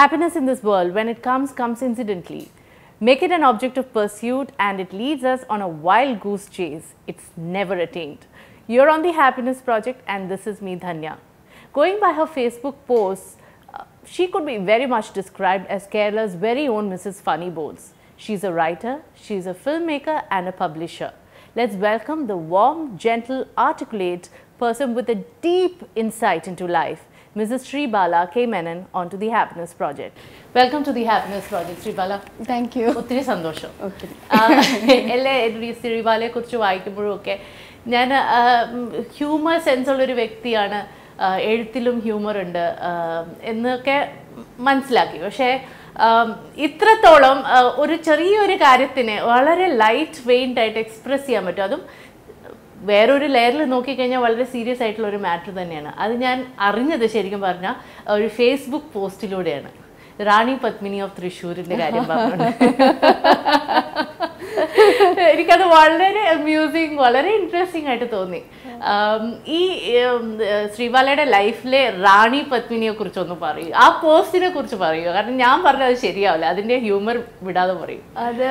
Happiness in this world, when it comes, comes incidentally. Make it an object of pursuit and it leads us on a wild goose chase. It's never attained. You're on the Happiness Project, and this is me, Dhanya. Going by her Facebook posts, uh, she could be very much described as Kerala's very own Mrs. Funny Bones. She's a writer, she's a filmmaker, and a publisher. Let's welcome the warm, gentle, articulate person with a deep insight into life, Mrs. Sri Bala K. Menon, onto the Happiness Project. Welcome to the Happiness Project, Sri Bala. Thank you ഒത്തിരി സന്തോഷം okay ആ, എല്ലാ ഈ സിറിബാലയെ കുറിച്ച് വായിക്കുമ്പോഴും ഒക്കെ ഞാൻ humour sense ഉള്ളൊരു വ്യക്തിയാണ് ആ, എഴുത്തിലും ഹ്യൂമർ ഉണ്ട് ആ, എന്നൊക്കെ മനസ്സിലാക്കി പക്ഷേ ആം, ഇത്രത്തോളം ആ, ഒരു ചെറിയൊരു കാര്യത്തിനെ വളരെ ലൈറ്റ് വെയിൻഡ് ആയിട്ട് എക്സ്പ്രസ് ചെയ്യാൻ പറ്റും അതും വേറൊരു ലെയറിൽ നോക്കിക്കഴിഞ്ഞാൽ വളരെ സീരിയസ് ആയിട്ടുള്ള ഒരു മാറ്റർ തന്നെയാണ് അത് ഞാൻ അറിഞ്ഞത് ശരിക്കും പറഞ്ഞാൽ ഒരു ഫേസ്ബുക്ക് പോസ്റ്റിലൂടെയാണ് റാണി പത്മിനി ഓഫ് തൃശ്ശൂരിന്റെ കാര്യം പറഞ്ഞു എനിക്കത് വളരെ അമ്യൂസിങ് വളരെ ഇൻട്രസ്റ്റിംഗ് ആയിട്ട് തോന്നി ആം, ഈ ഉം, ഏർ, ശ്രീബാലയുടെ ലൈഫിലെ റാണി പത്മിനിയെ കുറിച്ചൊന്ന് പറയൂ ആ പോസ്റ്റിനെ കുറിച്ച് പറയൂ കാരണം ഞാൻ പറഞ്ഞത് ശരിയാവില്ല അതിന്റെ ഹ്യൂമർ വിടാതെ പറയും അത്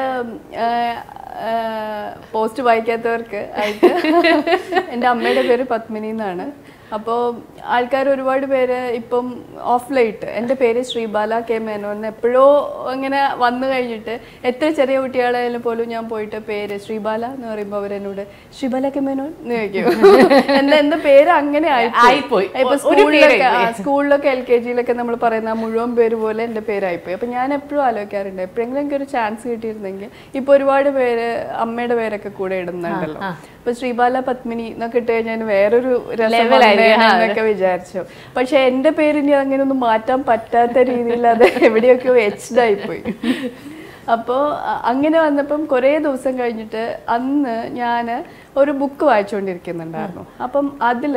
പോസ്റ്റ് വായിക്കാത്തവർക്ക് ആയിട്ട് എൻ്റെ അമ്മയുടെ പേര് പത്മിനി എന്നാണ് അപ്പോൾ ആൾക്കാർ ഒരുപാട് പേര് ഇപ്പം ഓഫ് ലൈറ്റ് എൻ്റെ പേര് ശ്രീബാല കെ മേനോൻ എപ്പോഴോ ഇങ്ങനെ വന്നു കഴിഞ്ഞിട്ട് എത്ര ചെറിയ കുട്ടികളായാലും പോലും ഞാൻ പോയിട്ട് പേര് ശ്രീബാല എന്ന് പറയുമ്പോൾ അവരെന്നോട് ശ്രീബാല കെ മേനോൻ എന്ന് ചോദിക്കും എൻ്റെ എൻ്റെ പേര് അങ്ങനെ ആയിപ്പോയി. ഇപ്പൊ ഒരു സ്കൂളിലൊക്കെ പേരായിപ്പോയി. ആ, സ്കൂളിലൊക്കെ എൽ കെ ജിയിലൊക്കെ നമ്മൾ പറയുന്ന ആ മുഴുവൻ പേര് പോലെ എൻ്റെ പേരായിപ്പോയി അപ്പം ഞാൻ എപ്പോഴും ആലോചിക്കാറുണ്ട് എപ്പോഴെങ്കിലും എനിക്ക് ഒരു ചാൻസ് കിട്ടിയിരുന്നെങ്കിൽ ഇപ്പോൾ ഒരുപാട് പേര് അമ്മയുടെ പേരൊക്കെ കൂടെ ഇടുന്നുണ്ടല്ലോ അപ്പൊ ശ്രീബാല പത്മിനി എന്നൊക്കെ ഇട്ട് കഴിഞ്ഞാൽ വേറൊരു രസം Level ആയിരിക്കും. വന്നേനെ എന്നൊക്കെ വിചാരിച്ചു പക്ഷെ എൻ്റെ പേര് ഇനി അങ്ങനെ ഒന്നും മാറ്റാൻ പറ്റാത്ത രീതിയിൽ അത് എവിടെയൊക്കെയോ എച്ച്ഡ് ആയിപ്പോയി അപ്പോൾ അങ്ങനെ വന്നപ്പം കുറേ ദിവസം കഴിഞ്ഞിട്ട് അന്ന് ഞാൻ ഒരു ബുക്ക് വായിച്ചുകൊണ്ടിരിക്കുന്നുണ്ടായിരുന്നു അപ്പം അതിൽ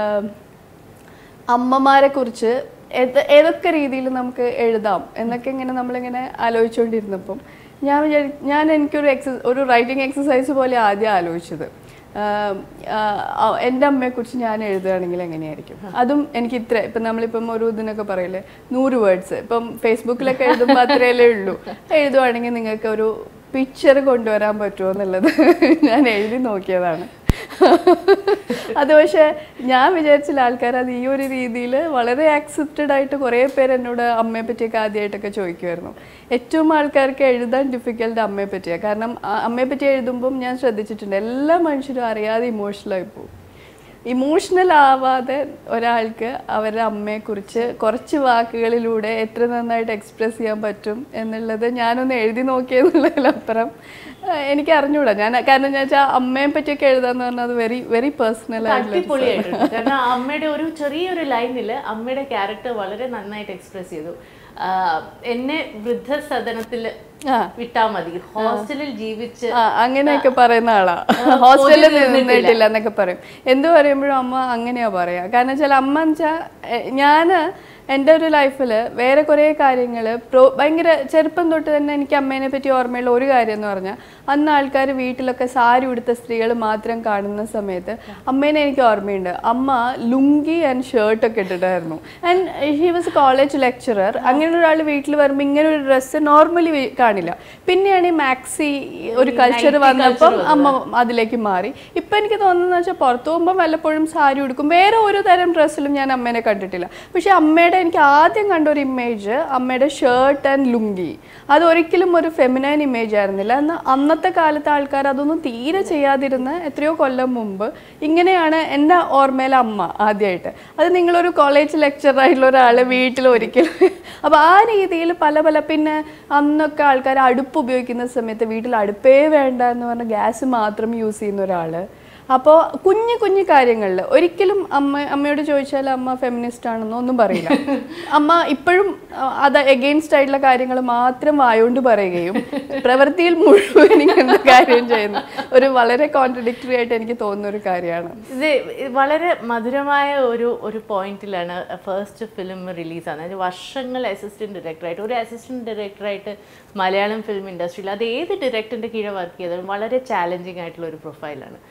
അമ്മമാരെ കുറിച്ച് ഏത് ഏതൊക്കെ രീതിയിൽ നമുക്ക് എഴുതാം എന്നൊക്കെ ഇങ്ങനെ നമ്മളിങ്ങനെ ആലോചിച്ചുകൊണ്ടിരുന്നപ്പം ഞാൻ വിചാരി ഞാൻ എനിക്കൊരു എക്സസ് ഒരു റൈറ്റിംഗ് എക്സസൈസ് പോലെ ആദ്യം ആലോചിച്ചത് ആം, ആ, ആ, എൻ്റെ അമ്മയെക്കുറിച്ച് ഞാൻ എഴുതുകയാണെങ്കിൽ എങ്ങനെയായിരിക്കും അതും എനിക്ക് ഇത്ര ഇപ്പം നമ്മളിപ്പം ഒരു ഇതിനൊക്കെ പറയില്ലേ നൂറ് വേർഡ്സ് ഇപ്പം ഫേസ്ബുക്കിലൊക്കെ എഴുതുമ്പോൾ അത്രയല്ലേ ഉള്ളൂ എഴുതുവാണെങ്കിൽ നിങ്ങൾക്ക് ഒരു പിക്ചർ കൊണ്ടുവരാൻ പറ്റുമോ എന്നുള്ളത് ഞാൻ എഴുതി നോക്കിയതാണ് അത് പക്ഷേ ഞാൻ വിചാരിച്ചില്ല ആൾക്കാർ അത് ഈ ഒരു രീതിയിൽ വളരെ ആക്സെപ്റ്റഡ് ആയിട്ട് കുറേ പേര് എന്നോട് അമ്മയെ പറ്റിയൊക്കെ ആദ്യമായിട്ടൊക്കെ ചോദിക്കുമായിരുന്നു ഏറ്റവും ആൾക്കാർക്ക് എഴുതാൻ ഡിഫിക്കൽട്ട് അമ്മയെ പറ്റിയാണ് കാരണം ആ അമ്മയെ പറ്റി എഴുതുമ്പം ഞാൻ ശ്രദ്ധിച്ചിട്ടുണ്ട് എല്ലാ മനുഷ്യരും അറിയാതെ ഇമോഷണലായി പോകും ഇമോഷണൽ ആവാതെ ഒരാൾക്ക് അവരുടെ അമ്മയെക്കുറിച്ച് കുറച്ച് വാക്കുകളിലൂടെ എത്ര നന്നായിട്ട് എക്സ്പ്രസ് ചെയ്യാൻ പറ്റും എന്നുള്ളത് ഞാനൊന്ന് എഴുതി നോക്കിയെന്നുള്ളതിലപ്പുറം ആ, എനിക്ക് അറിഞ്ഞൂടാ ഞാൻ കാരണം ഞാൻ വെച്ചാൽ അമ്മയെ പറ്റിയൊക്കെ എഴുതാന്ന് പറഞ്ഞാൽ അത് വെരി വെരി പേഴ്സണൽ ആയിട്ടുള്ള അടിപൊളിയായിട്ടുണ്ട് കാരണം അമ്മയുടെ ഒരു ചെറിയൊരു ലൈനില് അമ്മയുടെ ക്യാരക്ടർ വളരെ നന്നായിട്ട് എക്സ്പ്രസ് ചെയ്തു ആ, എന്നെ വൃദ്ധസദനത്തിൽ ആ. വിട്ടാ മതി ഹോസ്റ്റലിൽ ജീവിച്ച് ആ അങ്ങനെയൊക്കെ പറയുന്ന ആളാ ഹോസ്റ്റലിൽ നിന്നിട്ടില്ല എന്നൊക്കെ പറയും എന്ത് പറയുമ്പോഴും അമ്മ അങ്ങനെയാ പറയാ കാരണം വെച്ചാൽ അമ്മ വെച്ചാൽ ഞാന് എൻ്റെ ഒരു ലൈഫിൽ വേറെ കുറേ കാര്യങ്ങൾ പ്രോ ഭയങ്കര ചെറുപ്പം തൊട്ട് തന്നെ എനിക്ക് അമ്മേനെ പറ്റി ഓർമ്മയുള്ള ഒരു കാര്യം എന്ന് പറഞ്ഞാൽ അന്ന് ആൾക്കാർ വീട്ടിലൊക്കെ സാരി ഉടുത്ത സ്ത്രീകൾ മാത്രം കാണുന്ന സമയത്ത് അമ്മേനെ എനിക്ക് ഓർമ്മയുണ്ട് അമ്മ ലുങ്കി ആൻഡ് ഷർട്ടൊക്കെ ഇട്ടിട്ടായിരുന്നു and he was college lecturer അങ്ങനെ ഒരാൾ വീട്ടിൽ വരുമ്പോൾ ഇങ്ങനെ ഒരു ഡ്രസ്സ് നോർമലി കാണില്ല പിന്നെയാണ് ഈ മാക്സി ഒരു കൾച്ചർ വന്നപ്പം അമ്മ അതിലേക്ക് മാറി ഇപ്പം എനിക്ക് തോന്നുന്നത് വെച്ചാൽ പുറത്തു പോകുമ്പോൾ വല്ലപ്പോഴും സാരി ഉടുക്കും വേറെ ഒരു തരം ഡ്രസ്സിലും ഞാൻ അമ്മേനെ കണ്ടിട്ടില്ല പക്ഷെ അമ്മയുടെ എനിക്ക് ആദ്യം കണ്ട ഒരു ഇമേജ് അമ്മയുടെ ഷർട്ട് ആൻഡ് ലുങ്കി അത് ഒരിക്കലും ഒരു ഫെമിനൈൻ ഇമേജ് ആയിരുന്നില്ല എന്നാൽ അന്നത്തെ കാലത്തെ ആൾക്കാർ അതൊന്നും തീരെ ചെയ്യാതിരുന്ന എത്രയോ കൊല്ലം മുമ്പ് ഇങ്ങനെയാണ് എൻ്റെ ഓർമ്മയിലെ അമ്മ ആദ്യമായിട്ട് അത് നിങ്ങളൊരു കോളേജ് ലെക്ചർ ആയിട്ടുള്ള ഒരാൾ വീട്ടിൽ ഒരിക്കലും അപ്പോൾ ആ രീതിയിൽ പല പല പിന്നെ അന്നൊക്കെ ആൾക്കാർ അടുപ്പ് ഉപയോഗിക്കുന്ന സമയത്ത് വീട്ടിൽ അടുപ്പേ വേണ്ട എന്ന് പറഞ്ഞ ഗ്യാസ് മാത്രം യൂസ് ചെയ്യുന്ന ഒരാൾ അപ്പോൾ കുഞ്ഞു കുഞ്ഞു കാര്യങ്ങളിൽ ഒരിക്കലും അമ്മ അമ്മയോട് ചോദിച്ചാൽ അമ്മ ഫെമിനിസ്റ്റ് ആണെന്നോ ഒന്നും പറയില്ല അമ്മ ഇപ്പോഴും ആ, അത് എഗെയിൻസ്റ്റ് ആയിട്ടുള്ള കാര്യങ്ങൾ മാത്രം വായോണ്ട് പറയുകയും പ്രവൃത്തിയിൽ മുഴുവൻ ഇങ്ങനത്തെ കാര്യം ചെയ്യുന്നു ഒരു വളരെ കോൺട്രഡിക്ടറി ആയിട്ട് എനിക്ക് തോന്നുന്ന ഒരു കാര്യമാണ് ഇത് വളരെ മധുരമായ ഒരു ഒരു പോയിന്റിലാണ് ഫസ്റ്റ് ഫിലിം റിലീസാണ് അതായത് വർഷങ്ങൾ അസിസ്റ്റന്റ് ഡയറക്ടറായിട്ട് ഒരു അസിസ്റ്റന്റ് ഡയറക്ടറായിട്ട് മലയാളം ഫിലിം ഇൻഡസ്ട്രിയിൽ അത് ഏത് ഡയറക്ടറിന്റെ കീഴെ വർക്ക് ചെയ്താലും വളരെ ചാലഞ്ചിങ് ആയിട്ടുള്ള ഒരു പ്രൊഫൈലാണ് ഒരു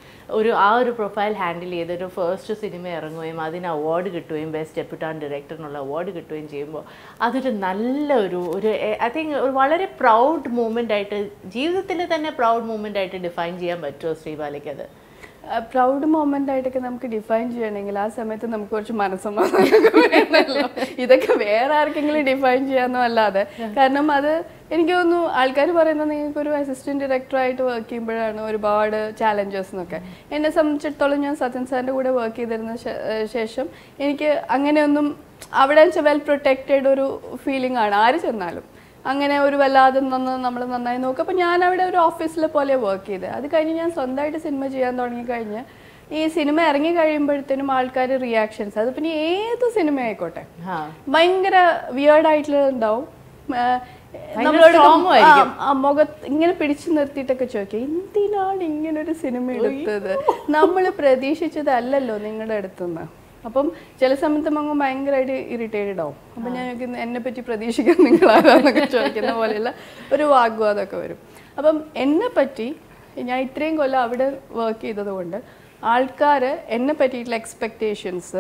ഒരു ആ ഒരു പ്രൊഫൈൽ ഹാൻഡിൽ ചെയ്ത് ഒരു ഫസ്റ്റ് സിനിമ ഇറങ്ങുകയും അതിന് അവാർഡ് കിട്ടുകയും ബെസ്റ്റ് ഡെപ്യൂട്ടാൻ ഡയറക്ടറിനുള്ള അവാർഡ് കിട്ടുകയും ചെയ്യുമ്പോൾ അതൊരു നല്ല ഒരു ഒരു ഐ തിങ്ക് ഒരു വളരെ പ്രൗഡ് മൂമെൻ്റ് ആയിട്ട് ജീവിതത്തിൽ തന്നെ പ്രൗഡ് മൂമെൻ്റ് ആയിട്ട് ഡിഫൈൻ ചെയ്യാൻ പറ്റുമോ ശ്രീബാലയ്ക്ക് അത് പ്രൗഡ് മൊമെന്റ് ആയിട്ടൊക്കെ നമുക്ക് ഡിഫൈൻ ചെയ്യണമെങ്കിൽ ആ സമയത്ത് നമുക്ക് കുറച്ച് മനസ്സമാധാനമൊക്കെ വേണമല്ലോ ഇതൊക്കെ വേറെ ആർക്കെങ്കിലും ഡിഫൈൻ ചെയ്യാനോ അല്ലാതെ കാരണം അത് എനിക്ക് തോന്നുന്നു ആൾക്കാർ പറയുന്നത് നിങ്ങൾക്ക് ഒരു അസിസ്റ്റന്റ് ഡയറക്ടറായിട്ട് വർക്ക് ചെയ്യുമ്പോഴാണ് ഒരുപാട് ചാലഞ്ചസ് എന്നൊക്കെ എന്നെ സംബന്ധിച്ചിടത്തോളം ഞാൻ സത്യൻ സാറിന്റെ കൂടെ വർക്ക് ചെയ്തിരുന്ന ശേ- ഏഹ് ശേഷം എനിക്ക് അങ്ങനെയൊന്നും അവിടെ വെൽ പ്രൊട്ടക്റ്റഡ് ഒരു ഫീലിംഗ് ആണ് ആര് ചെന്നാലും അങ്ങനെ ഒരു വല്ലാതെ നന്ന് നമ്മൾ നന്നായി നോക്കും അപ്പോൾ ഞാൻ അവിടെ ഒരു ഓഫീസിലെ പോലെ വർക്ക് ചെയ്ത് അത് കഴിഞ്ഞ് ഞാൻ സ്വന്തമായിട്ട് സിനിമ ചെയ്യാൻ തുടങ്ങി കഴിഞ്ഞ് ഈ സിനിമ ഇറങ്ങി കഴിയുമ്പോഴത്തേനും ആൾക്കാർ റിയാക്ഷൻസ് അത് പിന്നെ ഏത് സിനിമ ആയിക്കോട്ടെ ആ ഭയങ്കര വിയേർഡ് ആയിട്ടുള്ള ഉണ്ടാവും ആ, ഭയങ്കര നമ്മളോട് strong ആയിരിക്കും. ആ, ആ മുഖത്ത് ഇങ്ങനെ പിടിച്ചു നിർത്തിയിട്ടൊക്കെ ചോദിക്കുക എന്തിനാണ് ഇങ്ങനെ ഒരു സിനിമ എടുത്തത് നമ്മൾ പ്രതീക്ഷിച്ചതല്ലല്ലോ നിങ്ങളുടെ അടുത്തുനിന്ന് അപ്പം ചില സമയത്ത് അങ്ങ് ഭയങ്കരമായിട്ട് ഇറിറ്റേറ്റഡ് ആവും അപ്പം ഞാൻ ചോദിക്കുന്നത് എന്നെ പറ്റി പ്രതീക്ഷിക്കാൻ നിങ്ങളാരാന്നൊക്കെ ചോദിക്കുന്ന പോലെയുള്ള ഒരു വാഗ്വാദമൊക്കെ വരും അപ്പം എന്നെ പറ്റി ഞാൻ ഇത്രയും കൊല്ലം അവിടെ വർക്ക് ചെയ്തത് കൊണ്ട് ആൾക്കാർ എന്നെ പറ്റിയിട്ടുള്ള എക്സ്പെക്റ്റേഷൻസ്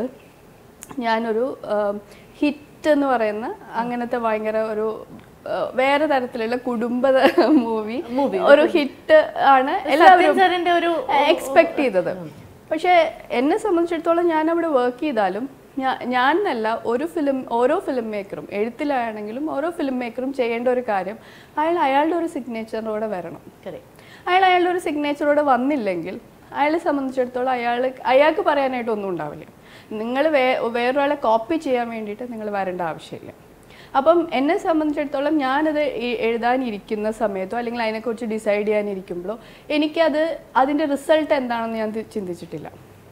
ഞാനൊരു ഹിറ്റ് എന്ന് പറയുന്ന അങ്ങനത്തെ ഭയങ്കര ഒരു ആ, വേറെ തരത്തിലുള്ള കുടുംബ മൂവി ഒരു ഹിറ്റ് ആണ് എല്ലാവരും സാറിന്റെ ഒരു എക്സ്പെക്ട് ചെയ്തത് പക്ഷേ എന്നെ സംബന്ധിച്ചിടത്തോളം ഞാൻ അവിടെ വർക്ക് ചെയ്താലും ഞാൻ ഞാൻ എന്നല്ല ഒരു ഫിലിം ഓരോ ഫിലിം മേക്കറും എഴുത്തിലാണെങ്കിലും ഓരോ ഫിലിം മേക്കറും ചെയ്യേണ്ട ഒരു കാര്യം അയാൾ അയാളുടെ ഒരു സിഗ്നേച്ചറിലൂടെ വരണം Correct. അയാൾ അയാളുടെ ഒരു സിഗ്നേച്ചറോടെ വന്നില്ലെങ്കിൽ അയാളെ സംബന്ധിച്ചിടത്തോളം അയാൾ അയാൾക്ക് പറയാനായിട്ട് ഒന്നും ഉണ്ടാവില്ല നിങ്ങൾ വേ വേറൊരാളെ കോപ്പി ചെയ്യാൻ വേണ്ടിയിട്ട് നിങ്ങൾ വരേണ്ട ആവശ്യമില്ല അപ്പം എന്നെ സംബന്ധിച്ചിടത്തോളം ഞാനത് ഈ- എഴുതാനിരിക്കുന്ന സമയത്തോ അല്ലെങ്കിൽ അതിനെക്കുറിച്ച് ഡിസൈഡ് ചെയ്യാനിരിക്കുമ്പോഴോ എനിക്കത് അതിൻ്റെ റിസൾട്ട് എന്താണെന്ന് ഞാൻ തി- ചിന്തിച്ചിട്ടില്ല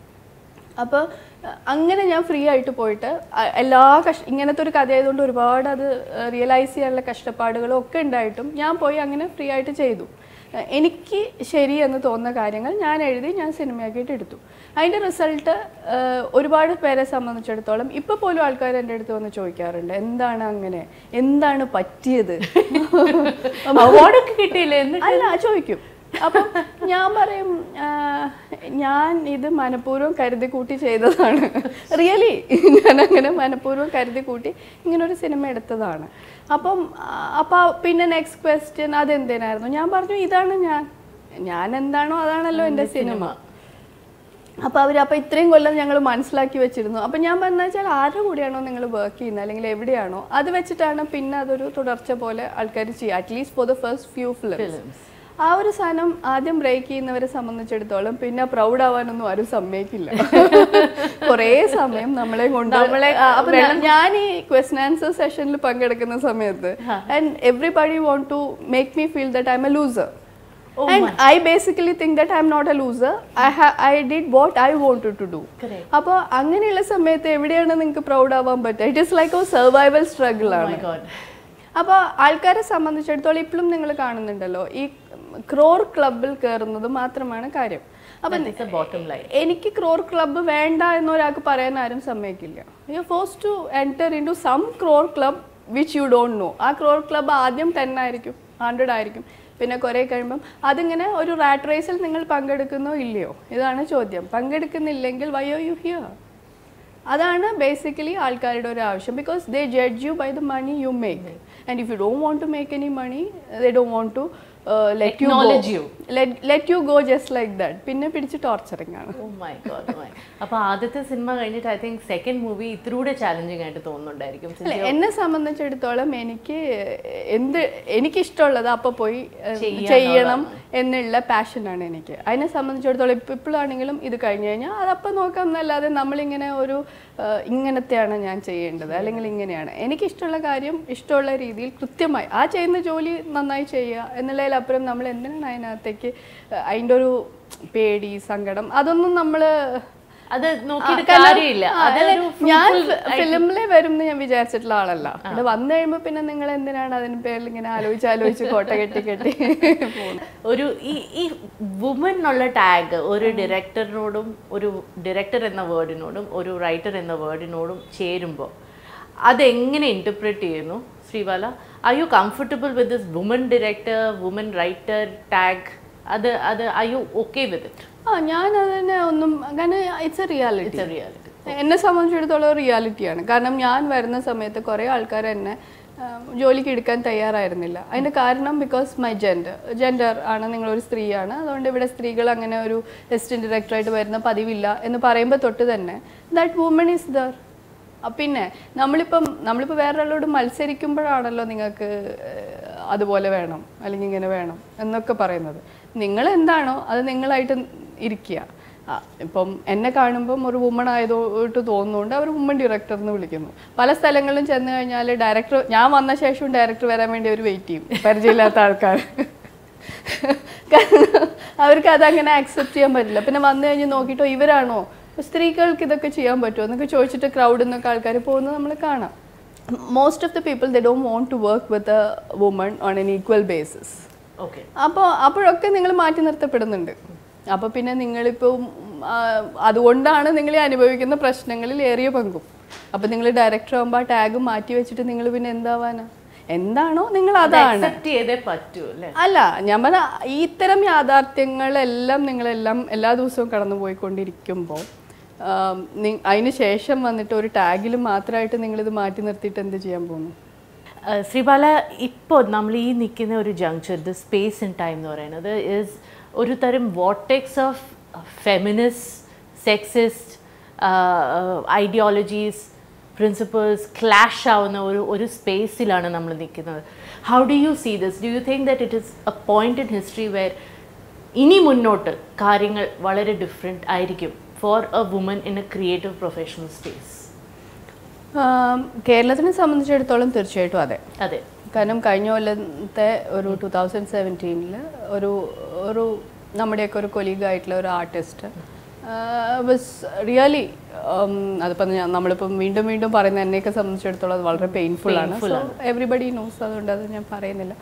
അപ്പോൾ അങ്ങനെ ഞാൻ ഫ്രീ ആയിട്ട് പോയിട്ട് അ- എല്ലാ കഷ് ഇങ്ങനത്തെ ഒരു കഥയായതുകൊണ്ട് ഒരുപാട് അത് റിയലൈസ് ചെയ്യാനുള്ള കഷ്ടപ്പാടുകളും ഒക്കെ ഉണ്ടായിട്ടും ഞാൻ പോയി അങ്ങനെ ഫ്രീ ആയിട്ട് ചെയ്തു അഹ് എനിക്ക് ശരി എന്ന് തോന്നുന്ന കാര്യങ്ങൾ ഞാൻ എഴുതി ഞാൻ സിനിമയാക്കിയിട്ട് എടുത്തു അതിൻ്റെ റിസൾട്ട് ഒരുപാട് പേരെ സംബന്ധിച്ചിടത്തോളം ഇപ്പോൾ പോലും ആൾക്കാർ എൻ്റെ അടുത്ത് വന്ന് ചോദിക്കാറുണ്ട് എന്താണ് അങ്ങനെ എന്താണ് പറ്റിയത് അവാർഡൊക്കെ കിട്ടിയില്ലേ എന്നിട്ട് അല്ല ചോദിക്കും അപ്പം ഞാൻ പറയും ആ, ഞാൻ ഇത് മനഃപൂർവ്വം കരുതി കൂട്ടി ചെയ്തതാണ് റിയലി ഞാൻ അങ്ങനെ മനഃപൂർവ്വം കരുതി കൂട്ടി ഇങ്ങനെ ഒരു സിനിമ എടുത്തതാണ് അപ്പം ആ, അപ്പൊ പിന്നെ നെക്സ്റ്റ് ക്വസ്റ്റ്യൻ അതെന്തിനായിരുന്നു ഞാൻ പറഞ്ഞു ഇതാണ് ഞാൻ ഞാൻ എന്താണോ അതാണല്ലോ എൻ്റെ സിനിമ അപ്പൊ അവർ അപ്പൊ ഇത്രയും കൊല്ലം ഞങ്ങൾ മനസ്സിലാക്കി വെച്ചിരുന്നു അപ്പൊ ഞാൻ പറഞ്ഞ വെച്ചാൽ ആരുടെ കൂടെയാണോ നിങ്ങൾ വർക്ക് ചെയ്യുന്നത് അല്ലെങ്കിൽ എവിടെയാണോ അത് വെച്ചിട്ടാണ് പിന്നെ അതൊരു തുടർച്ച പോലെ ആൾക്കാർ ചെയ്യുക at least for the first few films ആ ഒരു സാധനം ആദ്യം ബ്രേക്ക് ചെയ്യുന്നവരെ സംബന്ധിച്ചിടത്തോളം പിന്നെ പ്രൗഡ് ആവാനൊന്നും ആരും സമ്മതിക്കില്ല കുറേ സമയം നമ്മളെ കൊണ്ട് നമ്മളെ ആ, അപ്പൊ ഞാൻ- ഞാൻ ഈ ക്വസ്റ്റൻ ആൻസർ സെഷനിൽ പങ്കെടുക്കുന്ന സമയത്ത് and everybody want to make me feel that I'm a loser Oh and I basically think that I'm not a loser. I ha- I did what I wanted to do. Correct. അപ്പോൾ അങ്ങനെയുള്ള സമയത്ത് എവിടെയാണ് നിങ്ങൾക്ക് proud ആവാൻ പറ്റുക it is like a survival struggle Oh ആണ് my God. അപ്പോൾ ആൾക്കാരെ സംബന്ധിച്ചിടത്തോളം ഇപ്പോഴും നിങ്ങൾ കാണുന്നുണ്ടല്ലോ ഈ ക്രോർ ക്ലബിൽ കയറുന്നത് മാത്രമാണ് കാര്യം അപ്പം That is the bottom line. എനിക്ക് ക്രോർ ക്ലബ്ബ് വേണ്ട എന്നൊരാൾക്ക് പറയാൻ ആരും സമ്മതിക്കില്ല you force to enter into some crore club which you don't know ആ ക്രോർ ക്ലബ്ബ് ആദ്യം ടെൻ ആയിരിക്കും ഹൺഡ്രഡ് ആയിരിക്കും പിന്നെ കുറേ കഴിയുമ്പം അതിങ്ങനെ ഒരു റാറ്റ് റേസിൽ നിങ്ങൾ പങ്കെടുക്കുന്നോ ഇല്ലയോ ഇതാണ് ചോദ്യം പങ്കെടുക്കുന്നില്ലെങ്കിൽ വയോ യു ഹിയർ അതാണ് ബേസിക്കലി ആൾക്കാരുടെ ഒരു ആവശ്യം because they judge you by the money you make and if you don't want to make any money they don't want to let you Acknowledge you. Let you go just like that പിന്നെ പിടിച്ച് torturing ആണ് Oh my God, oh my. അപ്പൊ ആദ്യത്തെ സിനിമ കഴിഞ്ഞിട്ട് I think second movie ഇത്തിലൂടെ challenging ആയിട്ട് തോന്നുന്നുണ്ടായിരിക്കും അല്ല എന്നെ സംബന്ധിച്ചിടത്തോളം എനിക്ക് എന്ത് എനിക്കിഷ്ടമുള്ളത് അപ്പോൾ പോയി ഏഹ്, ചെയ്യാന്നുള്ളതാണ്. ചെയ്യണം എന്നുള്ള പാഷനാണ് എനിക്ക് അതിനെ സംബന്ധിച്ചിടത്തോളം ഇപ്പം ഇപ്പോഴാണെങ്കിലും ഇത് കഴിഞ്ഞു കഴിഞ്ഞാൽ അതപ്പം നോക്കാം എന്നല്ലാതെ നമ്മളിങ്ങനെ ഒരു ഏഹ്, ഇങ്ങനത്തെയാണ് ഞാൻ ചെയ്യേണ്ടത് അല്ലെങ്കിൽ ഇങ്ങനെയാണ് എനിക്കിഷ്ടമുള്ള കാര്യം ഇഷ്ടമുള്ള രീതിയിൽ കൃത്യമായി ആ ചെയ്യുന്ന ജോലി നന്നായി ചെയ്യുക എന്നുള്ളതിലപ്പുറം നമ്മൾ എന്തിനാണ് അതിനകത്തേക്ക് ഏഹ്, അതിൻ്റെ ഒരു പേടി സങ്കടം അതൊന്നും നമ്മൾ അത് നോക്കിയിട്ട് കാരണം, കാര്യമില്ല ആ, അല്ല, അതൊരു ഞാൻ fruitful ആയിട്ട് ഫിലിമിലെ വരും എന്ന് ഞാൻ വിചാരിച്ചിട്ടുള്ള ആളല്ല ഇവിടെ വന്നു കഴിയുമ്പോ പിന്നെ നിങ്ങൾ എന്തിനാണ് അതിന് പേരിൽ ഇങ്ങനെ ആലോചിച്ച് ആലോചിച്ച് കോട്ട കെട്ടി കെട്ടി പോകുന്നത് ഒരു ഈ ഈ വുമൻ എന്നുള്ള ടാഗ് ഒരു ഡയറക്ടറിനോടും ഒരു ഡയറക്ടർ എന്ന വേർഡിനോടും ഒരു റൈറ്റർ എന്ന വേർഡിനോടും ചേരുമ്പോൾ അതെങ്ങനെ ഇന്റർപ്രറ്റ് ചെയ്യുന്നു Sreebala are you comfortable with this woman director woman writer tag അത് അത് I you okay with it ആ ഞാൻ അതിനെ ഒന്നും കാരണം it's a reality it's a reality എന്നെ സംബന്ധിച്ചിടത്തോളം റിയാലിറ്റിയാണ് കാരണം ഞാൻ വരുന്ന സമയത്ത് കുറേ ആൾക്കാർ എന്നെ ആ, ജോലിക്ക് എടുക്കാൻ തയ്യാറായിരുന്നില്ല അതിന് കാരണം ബിക്കോസ് മൈ ജെൻഡർ ജെൻഡർ ആണ് നിങ്ങളൊരു സ്ത്രീയാണ് അതുകൊണ്ട് ഇവിടെ സ്ത്രീകൾ അങ്ങനെ ഒരു അസിസ്റ്റന്റ് ഡയറക്ടറായിട്ട് വരുന്ന പതിവില്ല എന്ന് പറയുമ്പോൾ തൊട്ട് തന്നെ ദാറ്റ് വുമൺ ഈസ് ദർ പിന്നെ നമ്മളിപ്പം നമ്മളിപ്പോൾ വേറൊരാളോട് മത്സരിക്കുമ്പോഴാണല്ലോ നിങ്ങൾക്ക് ഏഹ്, അതുപോലെ വേണം അല്ലെങ്കിൽ ഇങ്ങനെ വേണം എന്നൊക്കെ പറയുന്നത് നിങ്ങൾ എന്താണോ അത് നിങ്ങളായിട്ട് ഇരിക്കുക ആ, ഇപ്പം എന്നെ കാണുമ്പം ഒരു വുമൺ ആയതോട്ട് തോന്നുന്നുണ്ട് അവർ വുമൺ ഡയറക്ടർ എന്ന് വിളിക്കുന്നു പല സ്ഥലങ്ങളിലും ചെന്ന് കഴിഞ്ഞാൽ ഡയറക്ടർ ഞാൻ വന്ന ശേഷവും ഡയറക്ടർ വരാൻ വേണ്ടി അവർ വെയിറ്റ് ചെയ്യും പരിചയമില്ലാത്ത ആൾക്കാർ കാരണം അവർക്ക് അതങ്ങനെ ആക്സെപ്റ്റ് ചെയ്യാൻ പറ്റില്ല പിന്നെ വന്നു കഴിഞ്ഞ് നോക്കിയിട്ടോ ഇവരാണോ സ്ത്രീകൾക്ക് ഇതൊക്കെ ചെയ്യാൻ പറ്റുമോ എന്നൊക്കെ ചോദിച്ചിട്ട് ക്രൗഡിൽ നിന്നൊക്കെ ആൾക്കാർ പോകുന്നത് നമ്മൾ കാണാം most of the people they don't want to work with a woman on an equal basis okay അപ്പോൾ അപ്പോഴൊക്കെ നിങ്ങൾ മാറ്റി നിർത്തപ്പെടുന്നുണ്ട് അപ്പോൾ പിന്നെ നിങ്ങളിപ്പോൾ അതുകൊണ്ടാണ് നിങ്ങൾ ഈ അനുഭവിക്കുന്ന പ്രശ്നങ്ങളിൽ ഏറിയ പങ്കും അപ്പോൾ നിങ്ങൾ ഡയറക്ടർ ആകുമ്പോൾ ആ ടാഗ് മാറ്റി വെച്ചിട്ട് നിങ്ങൾ പിന്നെ എന്താവാനാ എന്താണോ നിങ്ങൾ അതാണ് അക്സെപ്റ്റ് ചെയ്തേ പറ്റൂ അല്ലേ അല്ല ഞാൻ പറഞ്ഞ ഈ ഇത്തരം യാഥാർത്ഥ്യങ്ങളെല്ലാം നിങ്ങളെല്ലാം എല്ലാ ദിവസവും കടന്നു പോയിക്കൊണ്ടിരിക്കുമ്പോൾ അതിന് ശേഷം വന്നിട്ട് ഒരു ടാഗിൽ മാത്രമായിട്ട് നിങ്ങളിത് മാറ്റി നിർത്തിയിട്ട് എന്ത് ചെയ്യാൻ പോകുന്നു Uh, ശ്രീബാല ഇപ്പോൾ നമ്മൾ ഈ നിൽക്കുന്ന ഒരു junction the space in time എന്ന് പറയുന്നത് ഇസ് ഒരു തരം vortex of feminist sexist ideologies principles clash ആവുന്ന ഒരു ഒരു സ്പേസിലാണ് നമ്മൾ നിൽക്കുന്നത് how do you see this do you think that it is a point in history where ഇനി മുന്നോട്ട് കാര്യങ്ങൾ വളരെ ഡിഫറെൻ്റ് ആയിരിക്കും for a woman in a creative professional space um, കേരളത്തിനെ സംബന്ധിച്ചിടത്തോളം തീർച്ചയായിട്ടും അതെ അതെ കാരണം കഴിഞ്ഞ കൊല്ലത്തെ ഒരു ടു തൗസൻഡ് സെവൻറ്റീനിൽ ഒരു ഒരു നമ്മുടെയൊക്കെ ഒരു കൊലീഗ് ആയിട്ടുള്ള ഒരു ആർട്ടിസ്റ്റ് വാസ് റിയലി അതിപ്പോൾ ഞാൻ നമ്മളിപ്പം വീണ്ടും വീണ്ടും പറയുന്ന എന്നെയൊക്കെ സംബന്ധിച്ചിടത്തോളം അത് വളരെ പെയിൻഫുൾ ആണ് സോ എവറിബഡി നോസ് അതുകൊണ്ട് അത് ഞാൻ പറയുന്നില്ല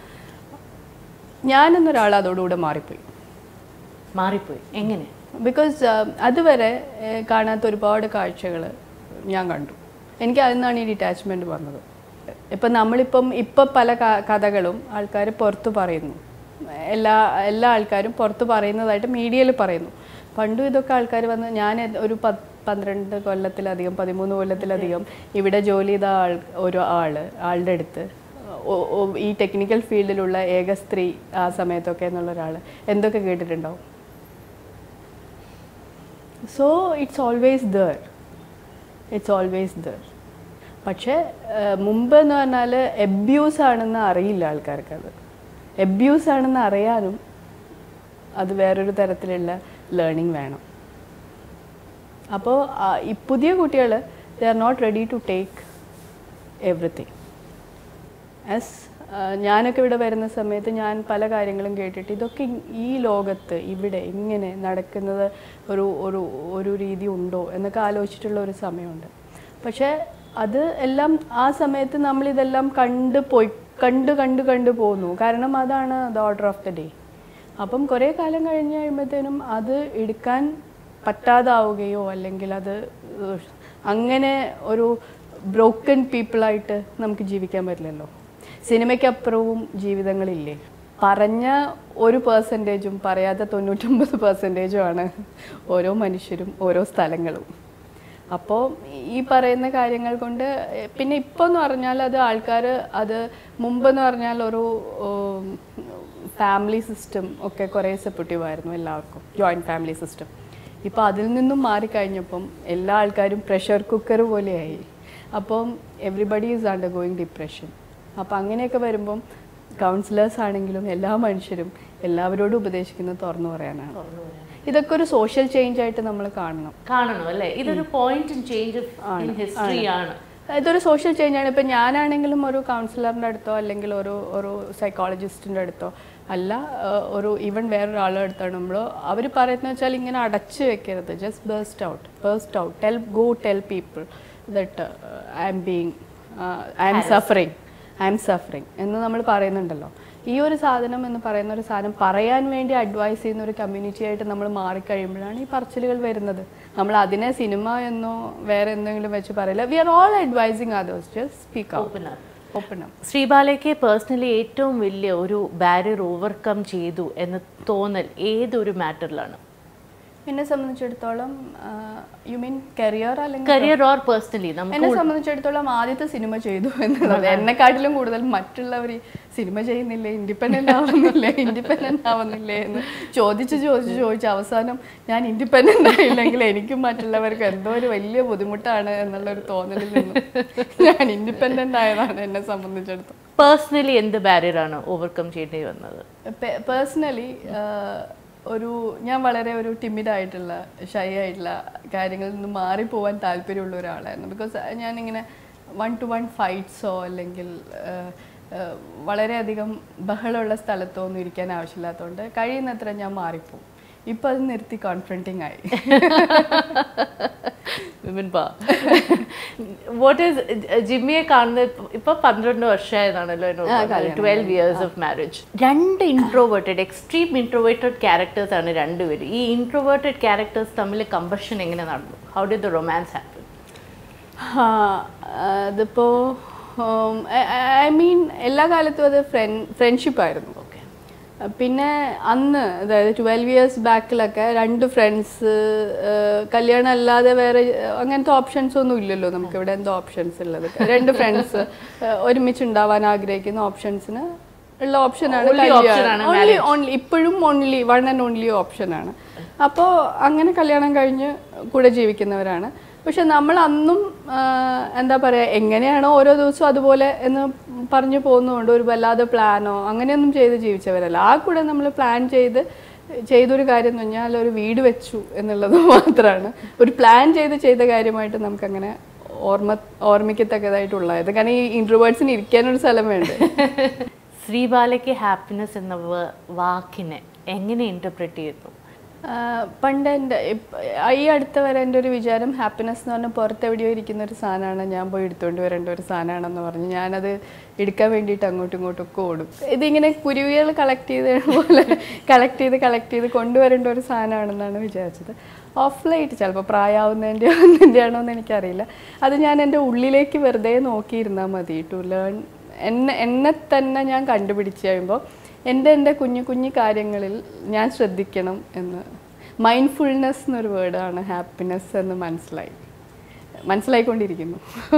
ഞാനെന്നൊരാൾ അതോടുകൂടെ മാറിപ്പോയി മാറിപ്പോയി എങ്ങനെ ബിക്കോസ് അതുവരെ ഏഹ്, കാണാത്ത ഒരുപാട് കാഴ്ചകൾ ഞാൻ കണ്ടു എനിക്ക് അതിൽ നിന്നാണ് ഈ ഡിറ്റാച്ച്മെൻറ്റ് വന്നത് ഇപ്പം നമ്മളിപ്പം ഇപ്പം പല ക- കഥകളും ആൾക്കാർ പുറത്ത് പറയുന്നു എല്ലാ എല്ലാ ആൾക്കാരും പുറത്ത് പറയുന്നതായിട്ട് മീഡിയയിൽ പറയുന്നു പണ്ടും ഇതൊക്കെ ആൾക്കാർ വന്ന് ഞാൻ എ- ഒരു പത്ത് പന്ത്രണ്ട് കൊല്ലത്തിലധികം പതിമൂന്ന് കൊല്ലത്തിലധികം ഇവിടെ ജോലി ചെയ്ത ആൾ ഒരു ആള് ആളുടെ അടുത്ത് ഒ- ഒ- ഈ ടെക്നിക്കൽ ഫീൽഡിലുള്ള ഏക സ്ത്രീ ആ സമയത്തൊക്കെ എന്നുള്ള ഒരാൾ എന്തൊക്കെ കേട്ടിട്ടുണ്ടാവും so it's always there it's always there പക്ഷേ ഏഹ്, മുമ്പ് എന്ന് പറഞ്ഞാൽ എബ്യൂസ് ആണെന്ന് അറിയില്ല ആൾക്കാർക്ക് അത് എബ്യൂസ് ആണെന്ന് അറിയാനും അത് വേറൊരു തരത്തിലുള്ള ലേണിംഗ് വേണം അപ്പോൾ ഈ പുതിയ കുട്ടികൾ they are not ready to take everything as ഞാനൊക്കെ ഇവിടെ വരുന്ന സമയത്ത് ഞാൻ പല കാര്യങ്ങളും കേട്ടിട്ട് ഇതൊക്കെ ഇ- ഈ ലോകത്ത് ഇവിടെ ഇങ്ങനെ നടക്കുന്നത് ഒരു ഒരു ഒരു രീതി ഉണ്ടോ എന്നൊക്കെ ആലോചിച്ചിട്ടുള്ള ഒരു സമയമുണ്ട് പക്ഷേ അത് എല്ലാം ആ സമയത്ത് നമ്മളിതെല്ലാം കണ്ട് പോയി കണ്ട് കണ്ട് കണ്ട് പോകുന്നു കാരണം അതാണ് the order of the day അപ്പം കുറേ കാലം കഴിഞ്ഞ് കഴിയുമ്പോഴത്തേനും അത് എടുക്കാൻ പറ്റാതാവുകയോ അല്ലെങ്കിൽ അത് ഏഹ്, അങ്ങനെ ഒരു ബ്രോക്കൺ പീപ്പിളായിട്ട് നമുക്ക് ജീവിക്കാൻ പറ്റില്ലല്ലോ സിനിമയ്ക്കപ്പുറവും ജീവിതങ്ങളില്ലേ പറഞ്ഞ ഒരു പേഴ്സൻറ്റേജും പറയാത്ത തൊണ്ണൂറ്റൊമ്പത് പെർസെൻറ്റേജും ആണ് ഓരോ മനുഷ്യരും ഓരോ സ്ഥലങ്ങളും അപ്പോൾ ഈ പറയുന്ന കാര്യങ്ങൾ കൊണ്ട് എ, പിന്നെ ഇപ്പോൾ എന്ന് പറഞ്ഞാൽ അത് ആൾക്കാർ അത് മുമ്പെന്ന് പറഞ്ഞാൽ ഒരു ഫാമിലി സിസ്റ്റം ഒക്കെ കുറേ സപ്പോർട്ടീവ് ആയിരുന്നു എല്ലാവർക്കും ജോയിൻറ്റ് ഫാമിലി സിസ്റ്റം ഇപ്പോൾ അതിൽ നിന്നും മാറിക്കഴിഞ്ഞപ്പം എല്ലാ ആൾക്കാരും പ്രഷർ കുക്കർ പോലെയായി അപ്പം everybody is undergoing depression അപ്പം അങ്ങനെയൊക്കെ വരുമ്പം കൗൺസിലേഴ്സ് ആണെങ്കിലും എല്ലാ മനുഷ്യരും എല്ലാവരോടും ഉപദേശിക്കുന്നത് തുറന്നു പറയാനാണ് ഇതൊക്കെ ഒരു സോഷ്യൽ ചേഞ്ച് ആയിട്ട് നമ്മൾ കാണണം കാണണം അല്ലേ ഇതൊരു point in change in history ആണ് ഇതൊരു സോഷ്യൽ ചേഞ്ച് ആണ് ഇപ്പം ഞാനാണെങ്കിലും ഒരു കൗൺസിലറിൻ്റെ അടുത്തോ അല്ലെങ്കിൽ ഒരു ഒരു സൈക്കോളജിസ്റ്റിൻ്റെ അടുത്തോ അല്ല ഏഹ്, ഒരു ഈവൻ വേറൊരാളുടെ അടുത്താണ് നമ്മൾ അവർ പറയുന്നത് വെച്ചാൽ ഇങ്ങനെ അടച്ചു വെക്കരുത് just burst out burst out tell go tell people that I'm being I'm suffering I'm suffering എന്ന് നമ്മൾ പറയുന്നുണ്ടല്ലോ ഈ ഒരു സാധനം എന്ന് പറയുന്ന ഒരു സാധനം പറയാൻ വേണ്ടി അഡ്വൈസ് ചെയ്യുന്ന ഒരു കമ്മ്യൂണിറ്റി ആയിട്ട് നമ്മൾ മാറിക്കഴിയുമ്പോഴാണ് ഈ പറച്ചിലുകൾ വരുന്നത് നമ്മൾ അതിനെ സിനിമ എന്നോ വേറെ എന്തെങ്കിലും വെച്ച് പറയില്ല we are all advising others just speak out open up open ആവും ശ്രീബാലയ്ക്ക് പേഴ്സണലി ഏറ്റവും വലിയ ഒരു ബാരിയർ ഓവർകം ചെയ്തു എന്ന് തോന്നൽ ഏതൊരു മാറ്ററിലാണ് എന്നെ സംബന്ധിച്ചിടത്തോളം യു മീൻ കരിയർ അല്ലെങ്കിൽ കരിയർ ഓർ പേഴ്സണലി നമുക്ക് എന്നെ സംബന്ധിച്ചിടത്തോളം ആദ്യത്തെ സിനിമ ചെയ്തു എന്നുള്ളത് എന്നെക്കാട്ടിലും കൂടുതൽ മറ്റുള്ളവർ സിനിമ ചെയ്യുന്നില്ലേ ഇൻഡിപെൻഡന്റ് ആവുന്നില്ലേ ഇൻഡിപെൻഡന്റ് ആവുന്നില്ലേ എന്ന് ചോദിച്ച് ചോദിച്ച് ചോദിച്ച് അവസാനം ഞാൻ ഇൻഡിപെൻഡന്റ് ആയില്ലെങ്കിൽ എനിക്കും മറ്റുള്ളവർക്കും എന്തോ ഒരു വലിയ ബുദ്ധിമുട്ടാണ് എന്നുള്ള ഒരു തോന്നലിൽ നിന്നും ഞാൻ ഇൻഡിപെൻഡന്റ് ആയതാണ് എന്നെ സംബന്ധിച്ചിടത്തോളം പേഴ്സണലി എന്ത് ബാരിയറാണ് ഓവർകം ചെയ്യേണ്ടി വന്നത് പേഴ്സണലി ഒരു ഞാൻ വളരെ ഒരു ടിമിഡ് ആയിട്ടുള്ള ഷൈ ആയിട്ടുള്ള കാര്യങ്ങളിൽ നിന്ന് മാറിപ്പോവാൻ താല്പര്യമുള്ള ഒരാളായിരുന്നു ബിക്കോസ് ഞാനിങ്ങനെ വൺ ടു വൺ ഫൈറ്റ്സോ അല്ലെങ്കിൽ ആ, ആ, വളരെയധികം ബഹളമുള്ള സ്ഥലത്തോ ഒന്നും ഇരിക്കാൻ ആവശ്യമില്ലാത്തതുകൊണ്ട് കഴിയുന്നത്ര ഞാൻ മാറിപ്പോവും ഇപ്പം അത് നിർത്തി കോൺഫ്രണ്ടിങ് ആയി വിമൻ പാ വാട്ട് ഈസ് ജിമ്മിയെ കാണുന്നത് ഇപ്പൊ പന്ത്രണ്ട് വർഷമായതാണല്ലോ ട്വൽവ് ഇയേഴ്സ് ഓഫ് മാരേജ് രണ്ട് ഇൻട്രോവേർട്ടഡ് എക്സ്ട്രീം ഇൻട്രോവേർട്ടഡ് ക്യാരക്ടേഴ്സ് ആണ് രണ്ടുപേരും ഈ ഇൻട്രോവേർട്ടഡ് ക്യാരക്ടേഴ്സ് തമ്മിൽ കമ്പഷൻ എങ്ങനെ നടന്നു how did the romance happen ആ, അതിപ്പോ ഐ മീൻ എല്ലാ കാലത്തും അത് ഫ്രണ്ട്ഷിപ്പ് ആയിരുന്നു ഓക്കെ പിന്നെ അന്ന് അതായത് ട്വൽവ് ഇയേഴ്സ് ബാക്കിലൊക്കെ രണ്ട് ഫ്രണ്ട്സ് കല്യാണം അല്ലാതെ വേറെ ഏഹ്, അങ്ങനത്തെ ഓപ്ഷൻസ് ഒന്നും ഇല്ലല്ലോ നമുക്ക് ഇവിടെ എന്തോ ഓപ്ഷൻസ് ഉള്ളത് രണ്ട് ഫ്രണ്ട്സ് ഒരുമിച്ച് ഉണ്ടാവാൻ ആഗ്രഹിക്കുന്ന ഓപ്ഷൻസിന് ഉള്ള ഓപ്ഷനാണ് Only option ആണ് ഓൺലി ഓൺലി ഇപ്പോഴും ഓൺലി വൺ ആൻഡ് ഓൺലി ഓപ്ഷനാണ് അപ്പോൾ അങ്ങനെ കല്യാണം കഴിഞ്ഞ് കൂടെ ജീവിക്കുന്നവരാണ് പക്ഷെ നമ്മൾ അന്നും ആ, എന്താ പറയുക എങ്ങനെയാണോ ഓരോ ദിവസവും അതുപോലെ എന്ന് പറഞ്ഞു പോകുന്നതുകൊണ്ട് ഒരു വല്ലാതെ പ്ലാനോ അങ്ങനെയൊന്നും ചെയ്ത് ജീവിച്ചവരല്ല ആ കൂടെ നമ്മൾ പ്ലാൻ ചെയ്ത് ചെയ്തൊരു കാര്യം എന്ന് പറഞ്ഞാൽ ഒരു വീട് വെച്ചു എന്നുള്ളത് മാത്രമാണ് ഒരു പ്ലാൻ ചെയ്ത് ചെയ്ത കാര്യമായിട്ട് നമുക്കങ്ങനെ ഓർമ്മ ഓർമ്മിക്കത്തക്കതായിട്ടുള്ളത് കാരണം ഈ ഇൻട്രോവേർട്സിന് ഇരിക്കാനൊരു സ്ഥലം വേണ്ടേ ശ്രീബാലയ്ക്ക് ഹാപ്പിനെസ് എന്ന വ- വാക്കിനെ എങ്ങനെ ഇന്റർപ്രറ്റ് ചെയ്യുന്നു ആ, പണ്ട് എൻ്റെ ഇപ്പ- ഈ അടുത്ത വരെ എൻ്റെ ഒരു വിചാരം ഹാപ്പിനെസ് എന്ന് പറഞ്ഞാൽ പുറത്തെവിടെയോ ഇരിക്കുന്ന ഒരു സാധനമാണ് ഞാൻ പോയി എടുത്തുകൊണ്ട് വരേണ്ട ഒരു സാധനമാണെന്ന് പറഞ്ഞ് ഞാനത് എടുക്കാൻ വേണ്ടിയിട്ട് അങ്ങോട്ടും ഇങ്ങോട്ടും ഒക്കെ ഓടും ഇതിങ്ങനെ കുരുവികൾ കളക്ട് ചെയ്ത് പോലെ കളക്ട് ചെയ്ത് കളക്ട് ചെയ്ത് കൊണ്ടുവരേണ്ട ഒരു സാധനമാണെന്നാണ് വിചാരിച്ചത് ഓഫ് ലൈറ്റ് ചിലപ്പോൾ പ്രായമാവുന്നതിൻ്റെ ഒന്നിൻ്റെ ആണോ എന്ന് എനിക്കറിയില്ല അത് ഞാൻ എൻ്റെ ഉള്ളിലേക്ക് വെറുതെ നോക്കിയിരുന്നാൽ മതി ടു ലേൺ എന്നെ എന്നെ തന്നെ ഞാൻ കണ്ടുപിടിച്ച് കഴിയുമ്പോൾ എൻ്റെ എൻ്റെ കുഞ്ഞു കുഞ്ഞു കാര്യങ്ങളിൽ ഞാൻ ശ്രദ്ധിക്കണം എന്ന് മൈൻഡ്ഫുൾനെസ് എന്നൊരു വേർഡാണ് ഹാപ്പിനെസ് എന്ന് മനസ്സിലായി മനസ്സിലായിക്കൊണ്ടിരിക്കുന്നു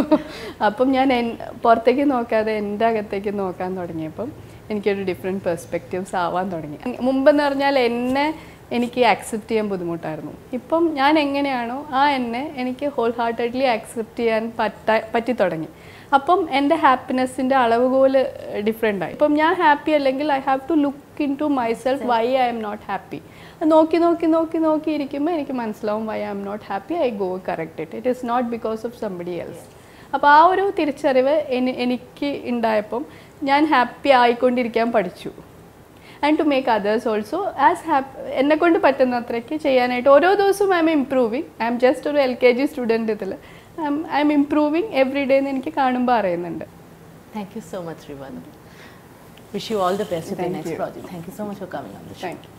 അപ്പം ഞാൻ എൻ പുറത്തേക്ക് നോക്കാതെ എൻ്റെ അകത്തേക്ക് നോക്കാൻ തുടങ്ങിയപ്പം എനിക്കൊരു ഡിഫറെൻറ്റ് പെർസ്പെക്റ്റീവ്സ് ആവാൻ തുടങ്ങി മുമ്പെന്ന് പറഞ്ഞാൽ എന്നെ എനിക്ക് ആക്സെപ്റ്റ് ചെയ്യാൻ ബുദ്ധിമുട്ടായിരുന്നു ഇപ്പം ഞാൻ എങ്ങനെയാണോ ആ എന്നെ എനിക്ക് ഹോൾ ഹാർട്ടഡ്ലി ആക്സെപ്റ്റ് ചെയ്യാൻ പറ്റാ പറ്റി തുടങ്ങി അപ്പം എൻ്റെ ഹാപ്പിനെസ്സിൻ്റെ അളവുകോല് ഡിഫറെൻ്റ് ആയി ഇപ്പം ഞാൻ ഹാപ്പി അല്ലെങ്കിൽ I have to look into myself why I'm not happy നോക്കി നോക്കി നോക്കി നോക്കി ഇരിക്കുമ്പോൾ എനിക്ക് മനസ്സിലാവും why I'm not happy I go correct it it is not because of somebody else അപ്പോൾ ആ ഒരു തിരിച്ചറിവ് എനി- എനിക്ക് ഉണ്ടായപ്പം ഞാൻ ഹാപ്പി ആയിക്കൊണ്ടിരിക്കാൻ പഠിച്ചു and to make others also as happy എന്നെ കൊണ്ട് പറ്റുന്ന അത്രയ്ക്ക് ചെയ്യാനായിട്ട് ഓരോ ദിവസവും I'm improving I'm just ഒരു എൽ കെ ജി സ്റ്റുഡൻറ്റ് ഇതിൽ I'm improving every day എന്ന് എനിക്ക് കാണുമ്പോൾ അറിയുന്നുണ്ട് thank you so much Sreebala wish you all the best next project thank you so much for coming on the show thank U